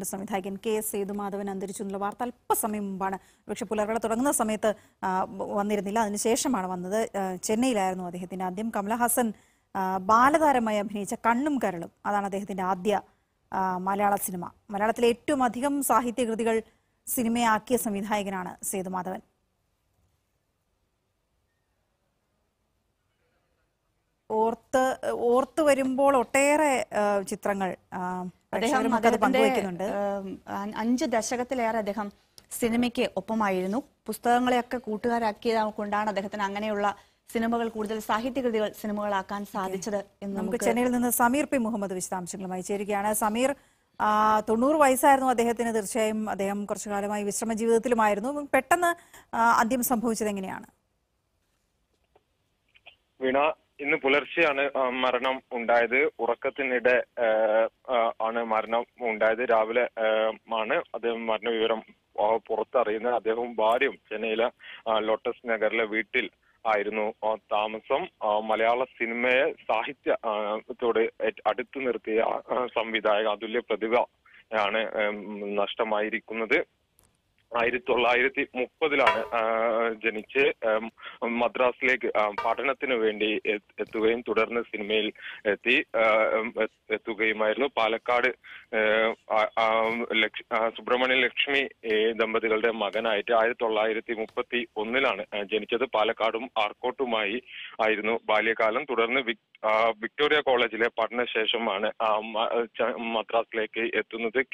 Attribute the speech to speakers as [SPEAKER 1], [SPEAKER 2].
[SPEAKER 1] സംവിധായകൻ K S Sethumadhavan അന്തരിച്ചു എന്നുള്ള വാർത്ത അല്പസമയം മുമ്പാണ് പക്ഷെ പുലർകളെ തുടങ്ങുന്ന സമയത്ത് ആ, വന്നിരുന്നില്ല അതിനുശേഷമാണ് വന്നത് ആ, ചെന്നൈയിലായിരുന്നു അദ്ദേഹത്തിന്റെ ആദ്യം കമലഹാസൻ ആ, ബാലതാരമായി അഭിനയിച്ച കണ്ണും കരളും അതാണ് അദ്ദേഹത്തിന്റെ ആദ്യ ആ, മലയാള സിനിമ മലയാളത്തിലെ ഏറ്റവും അധികം സാഹിത്യകൃതികൾ സിനിമയാക്കിയ സംവിധായകനാണ് സേതുമാധവൻ ഓർത്ത് ഓർത്ത് വരുമ്പോൾ ഒട്ടേറെ ആ, ചിത്രങ്ങൾ ആ,
[SPEAKER 2] അദ്ദേഹം
[SPEAKER 1] പ്രേക്ഷകരും ഒക്കെ അത്
[SPEAKER 2] അദ്ദേഹത്തിന്റെ
[SPEAKER 1] പങ്കുവയ്ക്കുന്നുണ്ട്
[SPEAKER 2] ഏം, അ- അഞ്ച് ദശകത്തിലേറെ അദ്ദേഹം സിനിമയ്ക്ക് ഒപ്പമായിരുന്നു പുസ്തകങ്ങളെയൊക്കെ കൂട്ടുകാരാക്കിയത് കൊണ്ടാണ് അദ്ദേഹത്തിന് അങ്ങനെയുള്ള സിനിമകൾ കൂടുതൽ സാഹിത്യകൃതികൾ സിനിമകളാക്കാൻ സാധിച്ചത് എന്ന്
[SPEAKER 1] നമുക്ക്
[SPEAKER 2] നമുക്ക്
[SPEAKER 1] ചെന്നൈയിൽ നിന്ന് സമീർ പി മുഹമ്മദ് വിശദാംശങ്ങളുമായി ചേരുകയാണ് സമീർ ആ, തൊണ്ണൂറ് വയസ്സായിരുന്നു അദ്ദേഹത്തിന് തീർച്ചയായും അദ്ദേഹം കുറച്ചു കാലമായി വിശ്രമ ജീവിതത്തിലുമായിരുന്നു പെട്ടെന്ന് ആ, അന്ത്യം സംഭവിച്ചത് എങ്ങനെയാണ്
[SPEAKER 3] വീണ ഇന്ന് പുലർച്ചെയാണ് ആ, മരണം ഉണ്ടായത് ഉറക്കത്തിനിടെ ആ, ആ, ആണ് മരണം ഉണ്ടായത് രാവിലെ ആ, ആണ് അദ്ദേഹം മരണവിവരം ആ, പുറത്തറിയുന്നത് അദ്ദേഹവും ഭാര്യയും ചെന്നൈയിലെ ആ, ലോട്ടസ് നഗറിലെ വീട്ടിൽ ആയിരുന്നു ആ, താമസം ആ, മലയാള സിനിമയെ സാഹിത്യ ആ, ത്തോട് ഏറ്റ് അടുത്ത് നിർത്തിയ ആ, സംവിധായക അതുല്യ പ്രതിഭ ആണ് ഉം, നഷ്ടമായിരിക്കുന്നത് ആയിരത്തി തൊള്ളായിരത്തി മുപ്പതിലാണ് ജനിച്ച് ആം, മദ്രാസിലേക്ക് ആ, പഠനത്തിന് വേണ്ടി എ- എത്തുകയും തുടർന്ന് സിനിമയിൽ എത്തി ആ, ഉം, എ- എത്തുകയുമായിരുന്നു പാലക്കാട് ഏ, ആ, ആ, ലക്ഷ്- ആ, സുബ്രഹ്മണ്യ ലക്ഷ്മി ഏ, ദമ്പതികളുടെ മകനായിട്ട് ആയിരത്തി തൊള്ളായിരത്തി മുപ്പത്തി ഒന്നിലാണ് ആ, ജനിച്ചത് പാലക്കാടും ആർക്കോട്ടുമായി ആയിരുന്നു ബാല്യകാലം തുടർന്ന് വിക്- ആ, വിക്ടോറിയ കോളേജിലെ പഠനശേഷമാണ് ആ, മ- ച- മദ്രാസിലേക്ക് എത്തുന്നത്